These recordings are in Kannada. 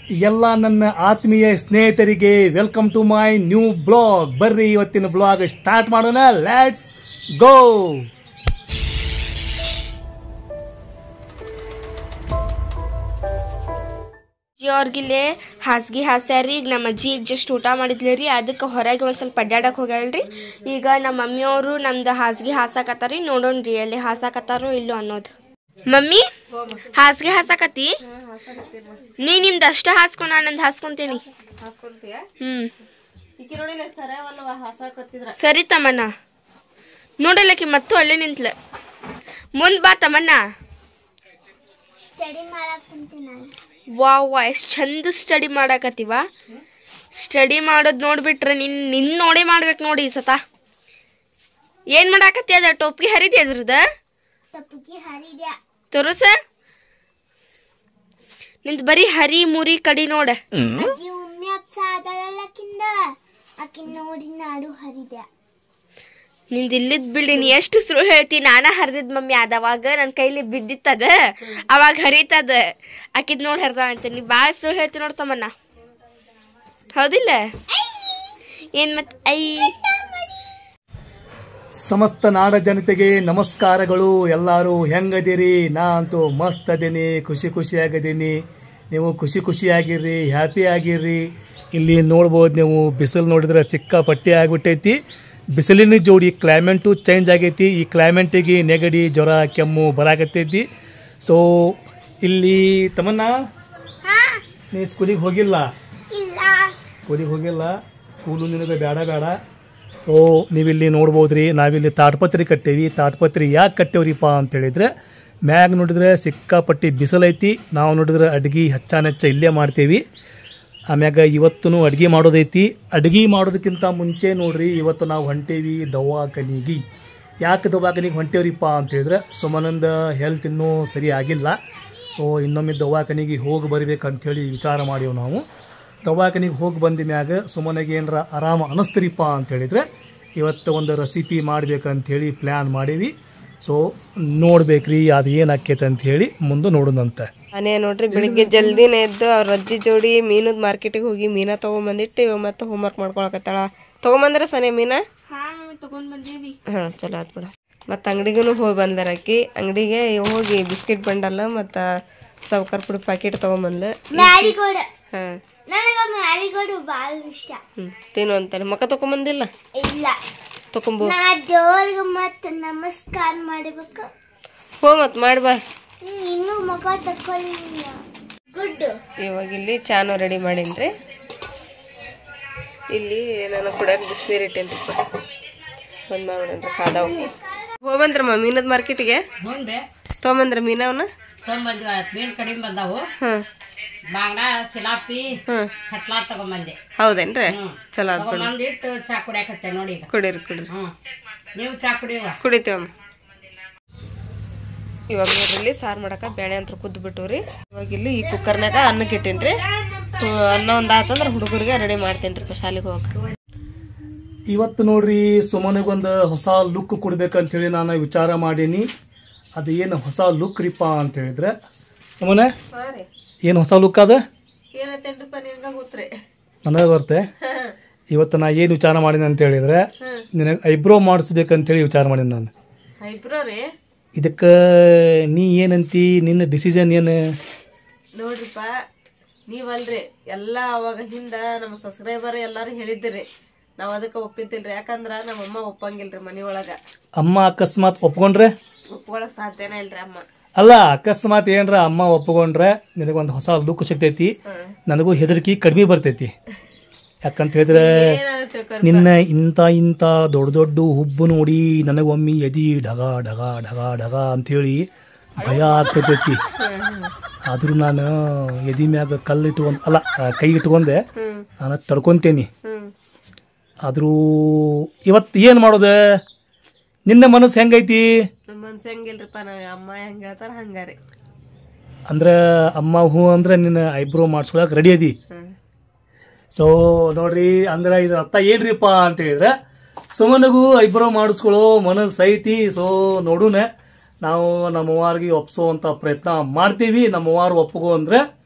ಎಲ್ಲ ನನ್ನ ಆತ್ಮೀಯ ಸ್ನೇಹಿತರಿಗೆ welcome to my new blog ಬರ್ರಿ ಇವತ್ತಿನ ಬ್ಲಾಗ್ ಸ್ಟಾರ್ಟ್ ಮಾಡೋಣ ಲೆಟ್ಸ್ ಗೋ ಅಜ್ಜಿ ಅವ್ರಿಗಿಲ್ಲೇ ಹಾಸಿಗೆ ಹಾಸ್ಯಾರಿ ಈಗ ನಮ್ಮ ಅಜ್ಜಿ ಈಗ ಜಸ್ಟ್ ಊಟ ಮಾಡಿದ್ಲಿ ರೀ ಅದಕ್ಕೆ ಹೊರಗೆ ಒಂದು ಸ್ವಲ್ಪ ಅಡ್ಡಾಡಕ್ಕೆ ಹೋಗ್ಯಾಳ್ರಿ ಈಗ ನಮ್ಮ ಮಮ್ಮಿಯವರು ನಮ್ದು ಹಾಸಿಗೆ ಹಾಸಾಕತ್ತಾರಿ ನೋಡೋಣ್ರಿ ಅಲ್ಲಿ ಹಾಸಾಕತ್ತಾರೋ ಇಲ್ಲೋ ಅನ್ನೋದು ಮಮ್ಮಿ ಹಾಸಿಗೆ ಹಾಸಾಕತ್ತಿ ನೀ ನಿಮ್ದು ಅಷ್ಟ ಹಾಸ್ಕೊಂಡ್ ನಾನು ನಂದು ಹಾಸ್ಕೊಂತೀನಿ ಹಾಸ್ಕೊಂತೀಯ ಹ್ಮ್ ಈಕಿ ನೋಡಿಲ್ಲ ಸರವಲ್ವ ಹಾಸಾಕತ್ತಿದ್ರ ಸರಿ ತಮ್ಮಣ್ಣ ನೋಡಲ್ಲಕಿ ಮತ್ತು ಅಲ್ಲೇ ನಿಂತ್ಲ ಮುಂದ್ ಬಾ ತಮ್ಮಣ್ಣ ವಾ ವಾ ಎಷ್ಟು ಚಂದ ಸ್ಟಡಿ ಮಾಡಾಕತ್ತೀವ ಸ್ಟಡಿ ಮಾಡೋದು ನೋಡ್ಬಿಟ್ರೆ ನಿನ್ ನಿನ್ ನೋಡೇ ಮಾಡ್ಬೇಕು ನೋಡಿ ಈ ಸತ ಏನ್ ಮಾಡಾಕತ್ತಿ ಅದ ಟೋಪ್ಗೆ ಹರಿದಿ ಅದ್ರದ ತೋರಸ ನಿಂದ್ ಬರೀ ಹರಿ ಮುರಿ ಕಡಿ ನೋಡ ಒಮ್ಮೆ ಅಪ್ಸ ಆದಳಕಿಂದ ಆಕಿನ್ ನೋಡಿ ನಾಡು ಹರಿದೆ ನಿಂದ್ ಇಲ್ಲಿದ್ ಬಿಲ್ಡಿ ನೀ ಎಷ್ಟು ಸುಳ್ಳು ಹೇಳ್ತಿ ನಾನ ಹರಿದಿದ್ ಮಮ್ಮಿ ಅದ ಅವಾಗ ನನ್ನ ಕೈಲಿ ಬಿದ್ದಿತ್ತದ ಅವಾಗ ಹರಿತದ ಆಕಿದ್ ನೋಡಿ ಹರಿದ ಅಂತ ನೀ ಭಾಳ ಸುಳ್ಳು ಹೇಳ್ತಿ ನೋಡ್ತಮ್ಮನ್ನ ಹೌದಿಲ್ಲ ಏನ್ ಮತ್ ಐ ಸಮಸ್ತ ನಾಡ ಜನತೆಗೆ ನಮಸ್ಕಾರಗಳು ಎಲ್ಲರೂ ಹೆಂಗದಿರಿ ನಾ ಅಂತೂ ಮಸ್ತ್ ಅದೀನಿ ಖುಷಿ ಖುಷಿಯಾಗದೀನಿ ನೀವು ಖುಷಿ ಖುಷಿಯಾಗಿರ್ರಿ ಹ್ಯಾಪಿ ಆಗಿರ್ರಿ ಇಲ್ಲಿ ನೋಡ್ಬೋದು ನೀವು ಬಿಸಿಲು ನೋಡಿದ್ರೆ ಸಿಕ್ಕಾಪಟ್ಟೆ ಆಗ್ಬಿಟ್ಟೈತಿ ಬಿಸಿಲಿನ ಜೋಡಿ ಕ್ಲೈಮೇಟು ಚೇಂಜ್ ಆಗೈತಿ ಈ ಕ್ಲೈಮೇಟಿಗೆ ನೆಗಡಿ ಜ್ವರ ಕೆಮ್ಮು ಬರಾಕತ್ತೈತಿ ಸೊ ಇಲ್ಲಿ ತಮ್ಮನ್ನ ನೀ ಸ್ಕೂಲಿಗೆ ಹೋಗಿಲ್ಲ ಇಲ್ಲ ಸ್ಕೂಲಿಗೆ ಹೋಗಿಲ್ಲ ಸ್ಕೂಲು ನಿನಗೆ ಬೇಡ ಬೇಡ ಸೊ ನೀವಿಲ್ಲಿ ನೋಡ್ಬೋದ್ರಿ ನಾವಿಲ್ಲಿ ತಾಡ್ಪತ್ರಿ ಕಟ್ಟೇವಿ ತಾಡ್ಪತ್ರಿ ಯಾಕೆ ಕಟ್ಟೇವ್ರಿಪ್ಪ ಅಂತ ಹೇಳಿದ್ರೆ ಮ್ಯಾಗ ನೋಡಿದ್ರೆ ಸಿಕ್ಕಾಪಟ್ಟಿ ಬಿಸಿಲೈತಿ ನಾವು ನೋಡಿದ್ರೆ ಅಡ್ಗೆ ಹಚ್ಚಾನೆಚ್ಚ ಇಲ್ಲೇ ಮಾಡ್ತೇವಿ ಆಮ್ಯಾಗ ಇವತ್ತು ಅಡ್ಗೆ ಮಾಡೋದೈತಿ ಅಡ್ಗೆ ಮಾಡೋದಕ್ಕಿಂತ ಮುಂಚೆ ನೋಡ್ರಿ ಇವತ್ತು ನಾವು ಹೊಂಟೇವಿ ದವಾಖಾನಿಗೆ ಯಾಕೆ ದವಾಖಾನಿಗೆ ಹೊಂಟೇವ್ರಿಪ್ಪ ಅಂತ ಹೇಳಿದ್ರೆ ಸುಮನಂದ ಹೆಲ್ತ್ ಇನ್ನೂ ಸರಿ ಆಗಿಲ್ಲ ಸೊ ಇನ್ನೊಮ್ಮೆ ದವಾಖಾನಿಗೆ ಹೋಗಿ ಬರ್ಬೇಕಂಥೇಳಿ ವಿಚಾರ ಮಾಡೀವಿ ನಾವು ದವಾಖಾನಿಗೆ ಹೋಗಿ ಬಂದ ಮ್ಯಾಗ ಸುಮನಿಗೆ ಏನರ ಆರಾಮ ಅನಿಸ್ತಿರಿಪ್ಪ ಅಂತ ಹೇಳಿದ್ರೆ ಇವತ್ತು ಒಂದು ರೆಸಿಪಿ ಮಾಡ್ಬೇಕಂಥೇಳಿ ಪ್ಲ್ಯಾನ್ ಮಾಡೀವಿ ಸೊ ನೋಡ್ಬೇಕ್ರಿ ಅದು ಏನು ಆಕೈತೆ ಅಂತ ಹೇಳಿ ಮುಂದೆ ನೋಡೋಣಂತೆ ನಾನೇ ನೋಡ್ರಿ ಬೆಳಿಗ್ಗೆ ಜಲ್ದಿನೇ ಎದ್ದು ಅವ್ರ ಅಜ್ಜಿ ಜೋಡಿ ಮೀನದ ಮಾರ್ಕೆಟಿಗೆ ಹೋಗಿ ಮೀನಾ ತಗೊಂಬಂದಿಟ್ಟು ಇವ ಮತ್ತೆ ಹೋಮ್ವರ್ಕ್ ಮಾಡ್ಕೊಳಕತ್ತಾಳ ತಗೊಂಬಂದ್ರ ಸನೆ ಮೀನಾ ಹಾ ತಗೊಂಡ್ ಬಂದೇವಿ ಹಾ ಚಲೋ ಆತ್ ಬಿಡ ಮತ್ತೆ ಅಂಗಡಿಗೂ ಹೋಗಿ ಬಂದಾರ ಆಕಿ ಅಂಗಡಿಗೆ ಹೋಗಿ ಬಿಸ್ಕಿಟ್ ಬಂಡಲ್ಲ ಮತ್ತು ಸೌಕರ್ ಪುಡಿ ಪ್ಯಾಕೆಟ್ ತಗೊಂಬಂದ್ಲು ಮ್ಯಾರಿಗೋಲ್ಡ್ ಹಾ ನನಗ ಮ್ಯಾರಿಗೋಲ್ಡ್ ಬಾಳ ಇಷ್ಟ ಹ್ಮ್ ತಿನ್ನು ಅಂತಾನೆ ಮಕ್ಕ ತಗೊಂಬಂದಿಲ್ಲ ಇಲ್ಲ ತಗೊಂಬೋ ನಾ ದೇವ್ರಿಗೆ ಮತ್ತ ನಮಸ್ಕಾರ ಮಾಡ್ಬೇಕು ಹೋ ಮತ್ ಮಾಡ್ಬಾ ಹ್ಮ್, ಇನ್ನೂ ಮಗ ತಕೊಳ್ಳಿಲ್ಲ ಗುಡ್ ಇವಾಗ ಇಲ್ಲಿ ಚಾನು ರೆಡಿ ಮಾಡೀನ್ರಿ ಇಲ್ಲಿ ನಾನು ಕುಡಿಯಕ್ಕೆ ಬಿಸಿನೀರು ಇಟ್ಟೇನ್ರಿಪ್ಪ ಬಂದ್ ಮಾಡ್ಬಿಡನ್ರಿ ಕಾದಾವ್ ಹೋಗ್ಬಂದ್ರಮ್ಮ ಮೀನದ ಮಾರ್ಕೆಟಿಗೆ ತೊಗೊಂಬಂದ್ರ ಮೀನವನ್ನ ತೊಗೊಂಬಂದ್ವಿ ಮೀನ್ ಕಡಿಮೆ ಬಂದಾವು ಹಾಂ ಬಾಂಗ್ಡಾ ಸಿಲಾಪಿ ಹಾಂ ಕಟ್ಲಾ ತಗೊಂಬಂದೆ ಹೌದೇನ್ರಿ ಚಲೋ ಆತ್ ಬಿಡು ತಗೊಂಬಂದಿಟ್ಟು ಚಾ ಕುಡಿಯಾಕತ್ತೆ ನೋಡಿ ಈಗ ಕುಡೀರಿ ಕುಡೀರಿ ಹ್ಮ್ ನೀವು ಚಾ ಕುಡಿಯುವ ಕುಡಿತೀವಮ್ಮ ಇವಾಗ ನೋಡ್ರಿ ಇಲ್ಲಿ ಸಾರು ಮಾಡಕ ಬೇಳೆ ಅಂತ ಕುದ್ದು ಬಿಟ್ಟವ್ರಿ ಇವಾಗ ಇಲ್ಲಿ ಈ ಕುಕ್ಕರ್ನಾಗ ಅನ್ನಕ್ಕೆ ಇಟ್ಟೇನ್ರಿ ಹ್ಮ್, ಅನ್ನ ಒಂದ್ ಆತಂದ್ರ ಹುಡುಗರಿಗೆ ರೆಡಿ ಮಾಡ್ತೇನ್ರಿ ಶಾಲೆಗೆ ಹೋಗಕ್ಕೆ ಇವತ್ತು ನೋಡ್ರಿ ಸುಮನಿಗೊಂದು ಹೊಸ ಲುಕ್ ಕೊಡ್ಬೇಕಂತ ಹೇಳಿ ನಾನು ವಿಚಾರ ಮಾಡೀನಿ ಅದು ಏನು ಹೊಸ ಲುಕ್ ರೀಪ ಅಂತ ಹೇಳಿದ್ರೆ ಸುಮನೆ ಏನು ಹೊಸ ಲುಕ್ ಅದ ಏನತ್ತೇನ್ರಿಪ್ಪ ನಿಮ್ಗೆ ಗೊತ್ತ್ರಿ ನನಗೆ ಬರುತ್ತೆ ಇವತ್ತು ನಾ ಏನು ವಿಚಾರ ಮಾಡೀನಿ ಅಂತ ಹೇಳಿದ್ರೆ ನಿನಗೆ ಐಬ್ರೋ ಮಾಡಿಸ್ಬೇಕಂತೇಳಿ ವಿಚಾರ ಮಾಡೀನಿ ನಾನು ಇಬ್ರೋ ರೀ ಇದಕ್ಕೆ ನೀ ಏನಂತಿ ನಿನ್ನ ಡಿಸಿಷನ್ ಏನು ನೋಡ್ರಿಪ್ಪ ನೀವಲ್ರಿ ಎಲ್ಲ ಅವಾಗ ಹಿಂದ ನಮ್ಮ ಸಬ್ಸ್ಕ್ರೈಬರ್ ಎಲ್ಲಾರು ಹೇಳಿದ್ರಿ ನಾವ್ ಅದಕ್ಕೆ ಒಪ್ಪಿದ್ದಿಲ್ರಿ ಯಾಕಂದ್ರ ನಮ್ಮಮ್ಮ ಒಪ್ಪಂಗಿಲ್ರಿ ಮನಿ ಒಳಗ ಅಮ್ಮ ಅಕಸ್ಮಾತ್ ಒಪ್ಕೊಂಡ್ರೆ ಒಪ್ಕೊಳಕ್ ಸಾಧ್ಯನೇ ಇಲ್ರಿ ಅಮ್ಮ ಅಲ್ಲ ಅಕಸ್ಮಾತ್ ಏನ್ರ ಅಮ್ಮ ಒಪ್ಕೊಂಡ್ರೆ ನಿನಗೊಂದು ಹೊಸ ಲುಕ್ ಸಿಗ್ತೈತಿ ನನಗೂ ಹೆದರಿಕೆ ಕಡಿಮೆ ಬರ್ತೈತಿ ಯಾಕಂತ ಹೇಳಿದ್ರೆ ಏನಾದ್ರು ತಿಳ್ಕೊರಿ ನಿನ್ನ ಇಂಥ ಇಂಥ ದೊಡ್ಡ ದೊಡ್ಡ ಹುಬ್ಬು ನೋಡಿ ನನಗೊಮ್ಮೆ ಎದಿ ಢಗ ಢಗ ಢಗ ಢಗ ಅಂತೇಳಿ ಭಯ ಆಗ್ತೈತಿ ಆದ್ರೂ ನಾನು ಎದಿ ಮ್ಯಾಗ ಕಲ್ಲು ಇಟ್ಕೊಂಡ್ ಅಲ್ಲ ಆ, ಕೈ ಇಟ್ಕೊಂಡೆ ನಾನು ತಡ್ಕೊಂತೇನಿ ಹ್ಮ್ ಆದ್ರೂ ಇವತ್ತು ಏನು ಮಾಡೋದು ನಿನ್ನ ಮನಸ್ಸು ಹೆಂಗೈತಿ ನಮ್ಮ ಮನ್ಸ್ ಹೆಂಗಿಲ್ರಿಪ್ಪ ನಾ ಅಮ್ಮ ಹೆಂಗ್ ಹೇಳ್ತಾರ ಹಂಗಾರಿ ಅಂದ್ರೆ ಅಮ್ಮ ಹೂ ಅಂದ್ರೆ ನಿನ್ನ ಐಬ್ರೋ ಮಾಡಿಸ್ಕೊಳಕ್ ರೆಡಿ ಅದಿ ಹ್ಮ್ ಸೊ ನೋಡ್ರಿ ಅಂದ್ರೆ ಇದ್ರ ಅರ್ಥ ಏನ್ರಿಪ್ಪ ಅಂತ ಹೇಳಿದ್ರೆ ಸುಮನಿಗೂ ಐಬ್ರೋ ಮಾಡಿಸ್ಕೊಳ್ಳೋ ಮನಸ್ಸು ಐತಿ ಸೊ ನೋಡೋಣ ನಾವು ನಮ್ಮ ಅವ್ವಾರಿಗೆ ಒಪ್ಸೋವಂಥ ಪ್ರಯತ್ನ ಮಾಡ್ತೀವಿ ನಮ್ಮ ಅವ್ವಾರು ಒಪ್ಪಗೋ ಅಂದ್ರೆ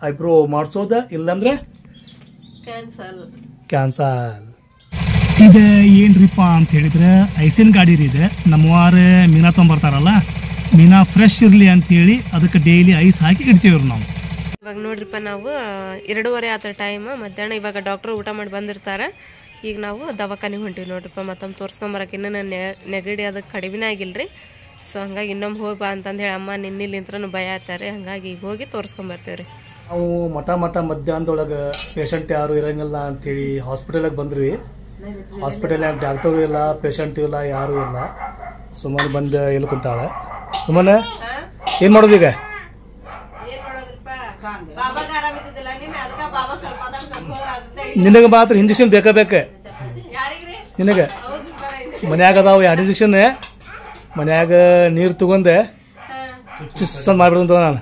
ಐಬ್ರೋ ಮಾಡಿಸೋದ ಇಲ್ಲಾಂದ್ರೆ ಕ್ಯಾನ್ಸಲ್ ಕ್ಯಾನ್ಸಲ್ ಇದು ಏನ್ರಿಪ್ಪ ಅಂತ ಹೇಳಿದ್ರೆ ಐಸಿನ ಗಾಡಿ ರೀ ಇದೆ ನಮ್ಮವಾರ ಮೀನಾ ತೊಗೊಂಬರ್ತಾರಲ್ಲ ಮೀನಾ ಫ್ರೆಶ್ ಇರಲಿ ಅಂತೇಳಿ ಅದಕ್ಕೆ ಡೈಲಿ ಐಸ್ ಹಾಕಿ ಇಡ್ತೀವ್ರಿ ನಾವು ಇವಾಗ ನೋಡ್ರಿಪ್ಪ ನಾವು ಎರಡೂವರೆ ಆತ ಟೈಮ್ ಮಧ್ಯಾಹ್ನ ಇವಾಗ ಡಾಕ್ಟರ್ ಊಟ ಮಾಡಿ ಬಂದಿರ್ತಾರೆ ಈಗ ನಾವು ದವಾಖಾನೆಗೆ ಹೊಂಟಿವಿ ನೋಡ್ರಿಪ್ಪ ಮತ್ತೊಮ್ಮೆ ತೋರ್ಸ್ಕೊಂಬರಕ್ಕೆ ಇನ್ನೂ ನನ್ನ ನೆಗಡಿ ಅದಕ್ಕೆ ಕಡಿಮೆನೇ ಆಗಿಲ್ರಿ ಸೊ ಹಂಗಾಗಿ ಇನ್ನೊಮ್ಮೆ ಹೋಗಿ ಬಾ ಅಂತಂದು ಹೇಳಿ ಅಮ್ಮ ನಿನ್ನಿಲಿಂತ್ರನು ಭಯ ಆತಾರೆ ಹಂಗಾಗಿ ಈಗ ಹೋಗಿ ತೋರಿಸ್ಕೊಂಬರ್ತೀವಿ ರೀ ನಾವು ಮಠ ಮಠ ಮಧ್ಯಾಹ್ನದೊಳಗೆ ಪೇಷಂಟ್ ಯಾರು ಇರಂಗಿಲ್ಲ ಅಂತೇಳಿ ಹಾಸ್ಪಿಟಲಿಗೆ ಬಂದ್ರಿ ಹಾಸ್ಪಿಟಲ್ನಾಗ ಡಾಕ್ಟರು ಇಲ್ಲ ಪೇಷಂಟು ಇಲ್ಲ ಯಾರೂ ಇಲ್ಲ ಸುಮ್ಮನೆ ಬಂದು ಎಲ್ಲಿ ಕುಂತಾಳೆ ಸುಮ್ಮನೆ ಏನು ಮಾಡೋದು ಈಗ ನಿನಗೆ ಮಾತ್ರ ಇಂಜೆಕ್ಷನ್ ಬೇಕಾ ಬೇಕು ನಿನಗೆ ಮನ್ಯಾಗ ಅದಾವ ಎರಡು ಇಂಜೆಕ್ಷನ್ ಮನ್ಯಾಗ ನೀರು ತಗೊಂಡೆ ಚಿಸ್ ಅಂತ ಮಾಡ್ಬಿಡ್ತು ನಾನು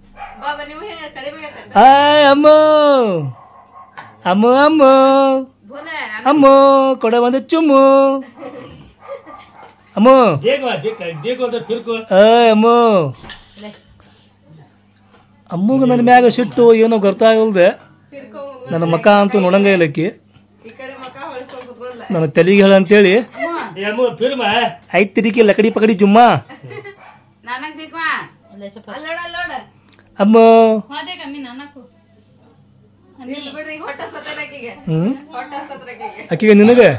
ಆಯ್ ಅಮ್ಮ ಅಮ್ಮ ಅಮ್ಮ ಅಮ್ಮ ಕೊಡ ಒಂದು ಚುಮ್ಮು ಅಮ್ಮ ಆಯ್ ಅಮ್ಮ ಅಮ್ಮಗ ನನ್ನ ಮ್ಯಾಗ ಸಿಟ್ಟು ಏನೋ ಗೊತ್ತಾಗಲ್ದೆ ನನ್ನ ಮಕ ಅಂತೂ ನೋಡಂಗ ಇಲ್ಲಕ್ಕಿ ನನ್ನ ತಲೆಗೆ ಹೇಳ ಅಂತೇಳಿ ಐತ್ ತಿರಿಕಿ ಲಕಡಿ ಪಕಡಿ ಜುಮ್ಮ ಅಮ್ಮ ಹ್ಮ್ ಅಕ್ಕಿಗೆ ನಿನಗೆ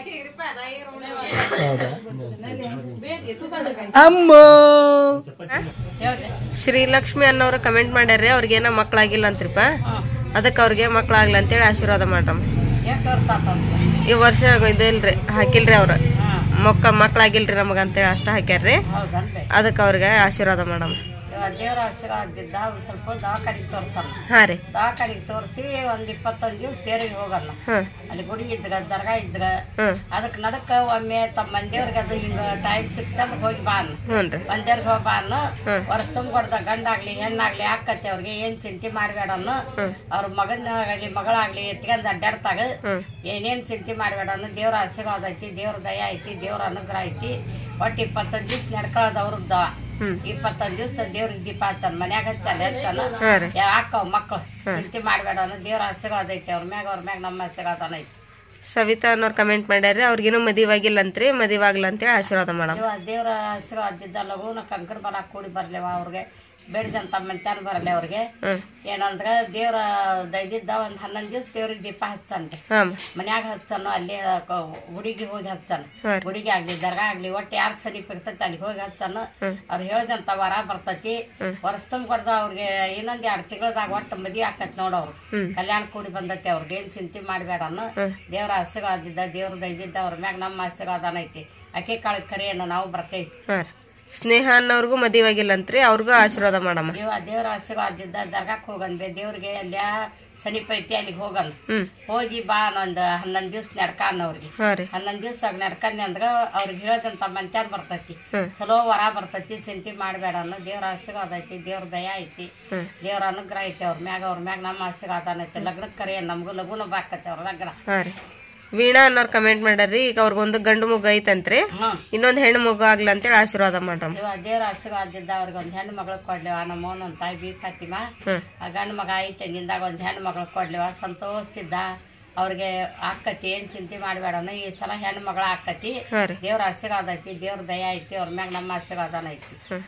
ಹೌದಾ ಅಮ್ಮ ಶ್ರೀಲಕ್ಷ್ಮಿ ಅನ್ನೋರು ಕಮೆಂಟ್ ಮಾಡ್ಯಾರ್ರಿ ಅವ್ರಿಗೆ ಏನೋ ಮಕ್ಳಾಗಿಲ್ಲ ಅಂತ್ರಿಪ್ಪ ಅದಕ್ಕೆ ಅವ್ರಿಗೆ ಮಕ್ಳಾಗ್ಲಿ ಅಂತೇಳಿ ಆಶೀರ್ವಾದ ಮಾಡಮ್ಮ ಎಷ್ಟು ವರ್ಷ ಆತಂತ ಈ ವರ್ಷ ಇದಿಲ್ರಿ ಹಾಕಿಲ್ರಿ ಅವ್ರ ಮಕ್ಕ ಮಕ್ಳಾಗಿಲ್ರಿ ನಮಗ ಅಂತೇಳಿ ಅಷ್ಟ ಹಾಕ್ಯಾರ್ರಿ ಹೌದನ್ರಿ ಅದಕ್ಕೆ ಅವ್ರಿಗೆ ಆಶೀರ್ವಾದ ಮಾಡಮ್ಮ ಇವಾಗ ದೇವ್ರ ಆಶೀರ್ವಾದದಿಂದ ಒಂದ್ ಸ್ವಲ್ಪ ದವಾಖಾನಿಗೆ ತೋರ್ಸಲ್ಲ ಹಾ ರೀ ದವಾಖಾನಿಗೆ ತೋರಿಸಿ ಒಂದ್ ಇಪ್ಪತ್ತೊಂದ್ ದಿವ್ಸ ತೇರಿಗೆ ಹೋಗಲ್ಲ ಹ್ಮ್ ಅಲ್ಲಿ ಗುಡಿ ಇದ್ರ ದರ್ಗಾ ಇದ್ರ ಹ್ಮ್ ಅದಕ್ಕೆ ನಡಕ ಒಮ್ಮೆ ತಮ್ಮ ಮಂದಿಯವ್ರಿಗೆ ಅದು ಹಿಂಗ ಟೈಮ್ ಸಿಕ್ತಂದ್ರೆ ಹೋಗಿ ಬಾ ಅನ್ನ ಹ್ಞೂನ್ರಿ ಮಂದಿಯವ್ರಿಗೆ ಹೋಗಿ ಬಾ ಅನ್ನ ವರ್ಷ ತುಂಬಿಕೊಡ್ದ ಗಂಡಾಗ್ಲಿ ಹೆಣ್ಣಾಗ್ಲಿ ಆಕತ್ತೆ ಅವ್ರಿಗೆ ಏನ್ ಚಿಂತೆ ಮಾಡ್ಬೇಡ ಅನ್ನು ಅವ್ರ ಮಗನಾಗಲಿ ಮಗಳಾಗ್ಲಿ ಎತ್ಕೊಂಡ್ ಅಡ್ಡಾಡ್ತಾಗ ಏನೇನ್ ಚಿಂತೆ ಮಾಡ್ಬೇಡ ಅನ್ನು ದೇವ್ರ ಆಶೀರ್ವಾದ ಐತಿ ದೇವ್ರ ದಯ ಐತಿ ದೇವ್ರ ಅನುಗ್ರಹ ಐತಿ ಒಟ್ಟು ಇಪ್ಪತ್ತೊಂದ್ ದಿವ್ಸ ನಡ್ಕೊಳ್ಳೋದು ಅವ್ರದ್ದು ಇಪ್ಪತ್ತೊಂದ್ ದಿವ್ಸ ದೇವ್ರಿಗೆ ದೀಪ ಹಚ್ಚನ್ ಮನ್ಯಾಗ ಹಚ್ಚಲ್ಲ ಹಚ್ಚಲ್ಲ ಹಾ ರೀ ಯಾಕವ್ ಮಕ್ಳು ಚಿಂತೆ ಮಾಡ್ಬೇಡ ಅನ್ನೋ ದೇವ್ರ ಆಶೀರ್ವಾದ ಐತಿ ಅವ್ರ ಮ್ಯಾಗ ಅವ್ರ ಮ್ಯಾಗ ನಮ್ಮ ಆಶೀರ್ವಾದನ ಐತಿ ಸವಿತಾ ಅನ್ನೋರು ಕಮೆಂಟ್ ಮಾಡ್ಯಾರ್ರಿ ಅವ್ರಿಗೇನು ಮದಿವಾಗಿಲ್ಲಂತ್ರಿ ಮದಿವಾಗ್ಲ ಅಂತೇಳಿ ಆಶೀರ್ವಾದ ಮಾಡಮ್ಮ ಇವ ದೇವ್ರ ಆಶೀರ್ವಾದದಿಂದ ಲಘುನ ಕಂಕರ ಬರ ಕೂಡಿ ಬರ್ಲಿವ ಅವ್ರಿಗೆ ಬೇಡಿದಂತ ಮಂಚಾನ ಬರಲಿ ಅವ್ರಿಗೆ ಏನಂದ್ರ ದೇವ್ರ ದೈದಿದ್ದ ಒಂದ್ ಹನ್ನೊಂದ್ ದಿವ್ಸ ದೇವ್ರಿಗೆ ದೀಪ ಹಚ್ಚನ್ರಿ ಹಾಂ ಮನ್ಯಾಗ ಹಚ್ಚನು ಅಲ್ಲಿ ಕ- ಗುಡಿಗೆ ಹೋಗಿ ಹಚ್ಚನ ಗುಡಿಗೆ ಆಗ್ಲಿ ದರ್ಗಾ ಆಗ್ಲಿ ಒಟ್ಟು ಯಾರ್ ಸರಿ ಇರ್ತೈತಿ ಅಲ್ಲಿ ಹೋಗಿ ಹಚ್ಚನು ಅವ್ರು ಹೇಳ್ದಂತ ವರ ಬರ್ತೈತಿ ವರ್ಷ ತುಂಬಿಕೊಡ್ದ ಅವ್ರಿಗೆ ಇನ್ನೊಂದ್ ಎರಡ್ ತಿಂಗಳದಾಗ ಒಟ್ಟು ಮದ್ವಿ ಆಕತ್ ನೋಡವ್ರು ಕಲ್ಯಾಣ ಕೂಡಿ ಬಂದೈತಿ ಅವ್ರಿಗೆ ಏನ್ ಚಿಂತೆ ಮಾಡ್ಬೇಡನ್ನು ದೇವ್ರ ಆಶೀರ್ವಾದಿದ್ದ ದೇವ್ರ ದೈದಿದ್ದ ಅವ್ರ ಮ್ಯಾಗ ನಮ್ಮ ಆಶೀರ್ವಾದನ ಐತಿ ಅಕ್ಕಿ ಕಾಳು ಕರಿಯನ್ನು ನಾವು ಬರ್ತೇವಿ ಹಾಂ ರೀ ಸ್ನೇಹ ಅನ್ನೋರ್ಗೂ ಮದಿವಾಗಿಲ್ಲಂತ್ರಿ ಅವ್ರಿಗೂ ಆಶೀರ್ವಾದ ಮಾಡಮ್ಮ ಇವ ದೇವ್ರ ಆಶೀರ್ವಾದದಿಂದ ದರ್ಗಾಕ್ ಹೋಗನ್ಬೆ ದೇವ್ರಿಗೆ ಅಲ್ಯ ಸಮೀಪ ಐತಿ ಅಲ್ಲಿಗೆ ಹೋಗನ್ ಹ್ಮ್ ಹೋಗಿ ಬಾ ಅನ್ನೊಂದ್ ಹನ್ನೊಂದ್ ದಿವ್ಸ ನಡ್ಕಾನ್ ಅವ್ರಿಗೆ ಹಾಂ ರೀ ಹನ್ನೊಂದ್ ದಿವ್ಸ ನಡ್ಕನ್ನಿ ಅಂದ್ರ ಅವ್ರಿಗೆ ಹೇಳ್ದಂತ ಮಂತ್ಯಾನ್ ಬರ್ತೈತಿ ಚಲೋ ವರ ಬರ್ತೈತಿ ಚಿಂತೆ ಮಾಡ್ಬೇಡ ಅನ್ನೋ ದೇವ್ರ ಆಶೀರ್ವಾದ ಐತಿ ದೇವ್ರ ದಯ ಐತಿ ದೇವ್ರ ಅನುಗ್ರಹ ಐತಿ ಅವ್ರ ಮ್ಯಾಗ ಅವ್ರ ಮ್ಯಾಗ ನಮ್ಮ ಆಶೀರ್ವಾದ ಐತಿ ಲಗ್ನಕ್ಕೆ ಕರೆಯ ನಮಗೂ ಲಗುನ ಬಾಕತಿ ಅವ್ರ ಲಗ್ನ ಹಾಂ ರೀ ವೀಣಾ ಅನ್ನೋರು ಕಮೆಂಟ್ ಮಾಡ್ಯಾರ್ರಿ ಈಗ ಅವ್ರಿಗೊಂದು ಗಂಡು ಮಗು ಐತಂತ್ರಿ ಹ್ಮ್ ಇನ್ನೊಂದು ಹೆಣ್ಣು ಮಗು ಆಗ್ಲಿ ಅಂತೇಳಿ ಆಶೀರ್ವಾದ ಮಾಡ್ರಮ್ಮ ಇವ ದೇವ್ರ ಆಶೀರ್ವಾದದಿಂದ ಅವ್ರಿಗೆ ಒಂದ್ ಹೆಣ್ಣು ಮಗಳು ಕೊಡ್ಲಿವ ನಮ್ಮ ಒಂದ್ ತಾಯಿ ಬಿ ಫಾತಿಮಾ ಆ ಗಂಡು ಮಗ ಐತೆ ನಿಂದಾಗ ಒಂದ್ ಹೆಣ್ಣು ಮಗಳು ಕೊಡ್ಲಿವ ಸಂತೋಷದಿಂದ ಅವ್ರಿಗೆ ಆಕತಿ ಏನ್ ಚಿಂತೆ ಮಾಡ್ಬೇಡನ ಈ ಸಲ ಹೆಣ್ಣು ಮಗಳ ಆಕತಿ ಹಾಂ ರೀ ದೇವ್ರ ಆಶೀರ್ವಾದ ಐತಿ ದೇವ್ರ ದಯ ಐತಿ ಅವ್ರ ಮ್ಯಾಗ ನಮ್ಮ ಆಶೀರ್ವಾದನ ಐತಿ ಹ್ಮ್.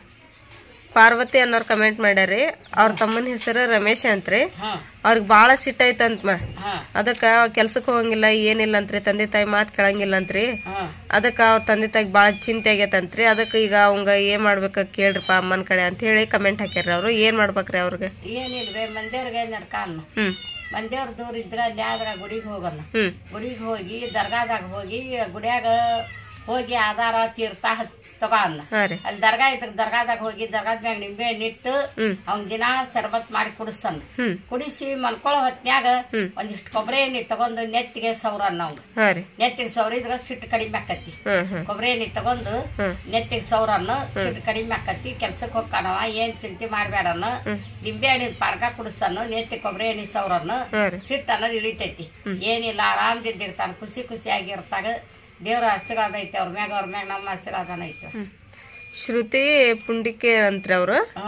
ಪಾರ್ವತಿ ಅನ್ನೋರು ಕಮೆಂಟ್ ಮಾಡ್ಯಾರ್ರಿ ಅವ್ರ ತಮ್ಮನ ಹೆಸರು ರಮೇಶ್ ಅಂತ್ರಿ ಹ್ಮ್ ಅವ್ರಿಗೆ ಭಾಳ ಸಿಟ್ಟೈತಂತ ಮ ಹ್ಮ್ ಅದಕ್ಕೆ ಕೆಲ್ಸಕ್ಕೆ ಹೋಗಂಗಿಲ್ಲ ಏನಿಲ್ಲ ಅಂತ್ರಿ ತಂದೆ ತಾಯಿ ಮಾತು ಕೇಳಂಗಿಲ್ಲ ಅಂತ್ರಿ ಹ್ಮ್ ಅದಕ್ಕೆ ಅವ್ರ ತಂದೆ ತಾಯಿಗೆ ಭಾಳ ಚಿಂತೆ ಆಗೈತಂತ್ರಿ ಅದಕ್ಕೆ ಈಗ ಅವಂಗ ಏನ್ ಮಾಡ್ಬೇಕ ಕೇಳ್ರಪ್ಪ ಅಮ್ಮನ ಕಡೆ ಅಂತ ಹೇಳಿ ಕಮೆಂಟ್ ಹಾಕ್ಯಾರ್ರಿ ಅವ್ರು ಏನ್ ಮಾಡ್ಬೇಕ್ರಿ ಅವ್ರಿಗೆ ಏನಿಲ್ವೇ ಮಂದಿಯವ್ರಿಗೆ ನಡ್ಕಾನ ಹ್ಮ್ ಮಂದಿಯವ್ರ ದೂರ ಇದ್ರ ಅಲ್ಲಿ ಆದ್ರ ಗುಡಿಗೆ ಹೋಗಲ್ಲ ಹ್ಮ್ ಗುಡಿಗೆ ಹೋಗಿ ದರ್ಗಾದಾಗ ಹೋಗಿ ಗುಡಿಯಾಗ ಹೋಗಿ ಆಧಾರ ತೀರ್ಥ ಹತ್ ತಗೋ ಅನ್ನ ಹಾ ರೀ ಅಲ್ಲಿ ದರ್ಗಾ ಇದ್ರ ದರ್ಗಾದಾಗ ಹೋಗಿ ದರ್ಗಾದ ಮ್ಯಾಗ ನಿಂಬೆ ಹಣ್ಣಿಟ್ಟು ಅವ್ನ್ ದಿನಾ ಶರ್ಬತ್ ಮಾಡಿ ಕುಡಿಸ್ತಾನ ಹ್ಮ್ ಕುಡಿಸಿ ಮನ್ಕೊಳ್ಳೋ ಹೊತ್ನ್ಯಾಗ ಒಂದಿಷ್ಟು ಕೊಬ್ಬರಿ ಎಣ್ಣೆ ತಗೊಂಡು ನೆತ್ತಿಗೆ ಸೌರನ್ನ ಅವ್ನು ಹಾ ರೀ ನೆತ್ತಿಗೆ ಸೌರಿದ್ರ ಸಿಟ್ಟು ಕಡಿಮೆ ಆಕತಿ ಹ್ಮ್ ಹ್ಮ್ ಕೊಬ್ಬರಿ ಎಣ್ಣೆ ತಗೊಂಡು ನೆತ್ತಿಗೆ ಸೌರನ್ನು ಸಿಟ್ಟು ಕಡಿಮೆ ಆಕತಿ ಕೆಲ್ಸಕ್ಕೆ ಹೋಗ್ಕಾನವ ಏನ್ ಚಿಂತೆ ಮಾಡ್ಬೇಡನ್ನು ನಿಂಬೆ ಹಣ್ಣಿನ ಪಾರ್ಕ ಕುಡಿಸ್ತಾನು ನೆತ್ತಿ ಕೊಬ್ಬರಿ ಎಣ್ಣೆ ಸೌರನ್ನು ಹಾ ರೀ ಸಿಟ್ಟು ಅನ್ನೋದು ಇಳಿತೈತಿ ಏನಿಲ್ಲ ಆರಾಮದಿದ್ದಿರ್ತಾನ ಖುಷಿ ಖುಷಿಯಾಗಿರ್ತಾಗ ದೇವ್ರ ಆಶೀರ್ವಾದ ಐತಿ ಅವ್ರ ಮ್ಯಾಗ ಅವ್ರ ಮ್ಯಾಗ ನಮ್ಮ ಆಶೀರ್ವಾದನ ಐತಿ ಶ್ರುತಿ ಪುಂಡಿಕೆ ಅಂತ್ರಿ ಅವ್ರು ಹ್ಮ್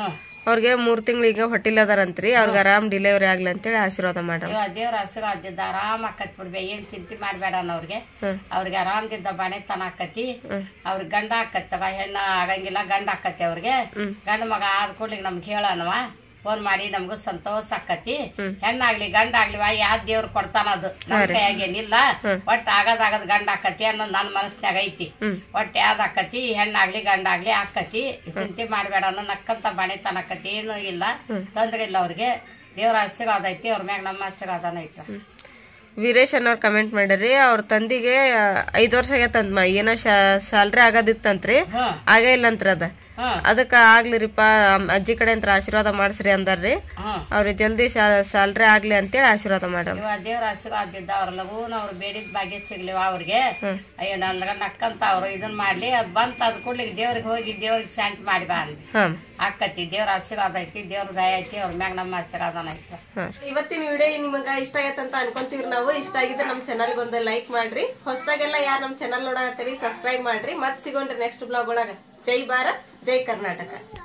ಅವ್ರಿಗೆ ಮೂರ್ ತಿಂಗಳು ಈಗ ಹೊಟ್ಟಿಲ್ ಅದಾರಂತ್ರಿ ಅವ್ರಿಗೆ ಆರಾಮ್ ಡಿಲಿವರಿ ಆಗ್ಲಿ ಅಂತೇಳಿ ಆಶೀರ್ವಾದ ಮಾಡ್ರಿ ದೇವ ದೇವ್ರ ಹಸಿರು ಆದಿದ್ದ ಆರಾಮ್ ಆಕತ್ ಬಿಡ್ಬೆ ಏನ್ ಚಿಂತೆ ಮಾಡ್ಬೇಡ ಅವ್ರಿಗೆ ಅವ್ರಿಗೆ ಆರಾಮ್ದಿದ್ದ ಬಾಣೆತನ ಆಕತಿ ಅವ್ರಿಗೆ ಗಂಡ ಆಕತ್ತವ ಹೆಣ್ಣ ಆಗಂಗಿಲ್ಲ ಗಂಡ ಆಕತಿ ಅವ್ರಿಗೆ ಗಂಡ ಮಗ ಆದ ಕೂಡ್ಲಿಗೆ ನಮ್ಗೆ ಹೇಳನವ ಫೋನ್ ಮಾಡಿ ನಮಗೂ ಸಂತೋಷ ಆಕತಿ ಹೆಣ್ಣಾಗ್ಲಿ ಗಂಡ ಆಗ್ಲಿವ ಯಾವ್ದ್ ದೇವ್ರು ಕೊಡ್ತಾನ ಅದು ನಮ್ ಕೈಯಾಗೇನಿಲ್ಲ ಒಟ್ಟ ಆಗದ್ ಆಗದ್ ಗಂಡ ಆಕತಿ ಅನ್ನೋದು ನನ್ನ ಮನಸ್ನ್ಯಾಗ ಐತಿ ಒಟ್ಟ ಯಾವ್ದ್ ಆಕತಿ ಹೆಣ್ಣಾಗ್ಲಿ ಗಂಡ ಆಗ್ಲಿ ಆಕತಿ ಚಿಂತೆ ಮಾಡ್ಬೇಡ ಅನ್ನೋ ನಕ್ಕಂತ ಬಾಣೆತನ ಆಕತಿ ಏನೂ ಇಲ್ಲ ತೊಂದ್ರೆ ಇಲ್ಲ ಅವ್ರಿಗೆ ದೇವ್ರ ಆಶೀರ್ವಾದ ಐತಿ ಅವ್ರ ಮ್ಯಾಗ ನಮ್ಮ ಆಶೀರ್ವಾದನ ಐತಿ ವೀರೇಶ್ ಅನ್ನೋರ್ ಕಮೆಂಟ್ ಮಾಡ್ರಿ ಅವ್ರ ತಂದಿಗೆ ಐದ್ ವರ್ಷ ಆಗೈತಂತ ಏನೋ ಸ್ಯಾಲ್ರಿ ಆಗೋದಿತ್ತಂತ್ರಿ ಹ್ಮ್ ಆಗೇ ಇಲ್ಲಂತ್ರಿ ಅದ ಹ್ಮ್ ಅದಕ್ಕ ಆಗ್ಲಿರಿಪ್ಪ ಅಮ್- ಅಜ್ಜಿ ಕಡೆ ಅಂತ ಆಶೀರ್ವಾದ ಮಾಡ್ಸ್ರಿ ಅಂದಾರ್ರಿ ಹ್ಮ್ ಅವ್ರಿಗೆ ಜಲ್ದಿ ಸ್ಯಾಲ್ರಿ ಆಗ್ಲಿ ಅಂತೇಳಿ ಆಶೀರ್ವಾದ ಮಾಡ್ರಿ ಇವ ದೇವ್ರ ಆಶೀರ್ವಾದ ಇದ್ದ ಅವ್ರ ಲಗೂನ ಅವ್ರು ಬೇಡಿದ ಭಾಗ್ಯ ಸಿಗ್ಲಿವ ಅವ್ರಿಗೆ ಅಯ್ಯೋ ನನ್ಗ ನಕ್ಕಂತ ಅವ್ರು ಇದನ್ ಮಾಡ್ಲಿ ಅದ್ ಬಂತ ಅದ್ ಕೂಡ್ಲಿಕ್ಕೆ ದೇವ್ರಿಗೆ ಹೋಗಿ ದೇವ್ರಿಗೆ ಶಾಂತಿ ಮಾಡಿ ಬಾ ಅಲ್ಲಿ ಹಾ ಆಕತಿ ದೇವ್ರ ಆಶೀರ್ವಾದ ಐತಿ ದೇವ್ರ ದಯ ಐತಿ ಅವ್ರ ಮ್ಯಾಗ ನಮ್ಮ ಆಶೀರ್ವಾದನ ಐತಿ ಇವತ್ತಿನ ವಿಡಿಯೋ ನಿಮಗ ಇಷ್ಟ ಆಗೈತೆ ಅಂತ ಅನ್ಕೊಂತೀವಿ ನಾವು ಇಷ್ಟ ಆಗಿದ್ರೆ ನಮ್ ಚಾನಲ್ ಒಂದು ಲೈಕ್ ಮಾಡ್ರಿ ಹೊಸದಾಗೆಲ್ಲ ಯಾರು ನಮ್ ಚಾನಲ್ ನೋಡತ್ತೀರಿ ಸಬ್ಸ್ಕ್ರೈಬ್ ಮಾಡ್ರಿ ಮತ್ ಸಿಗೋಣ್ರಿ ನೆಕ್ಸ್ಟ್ ಬ್ಲಾಗ್ ಒಳಗ ಜೈ ಭಾರತ್ ಜೈ ಕರ್ನಾಟಕ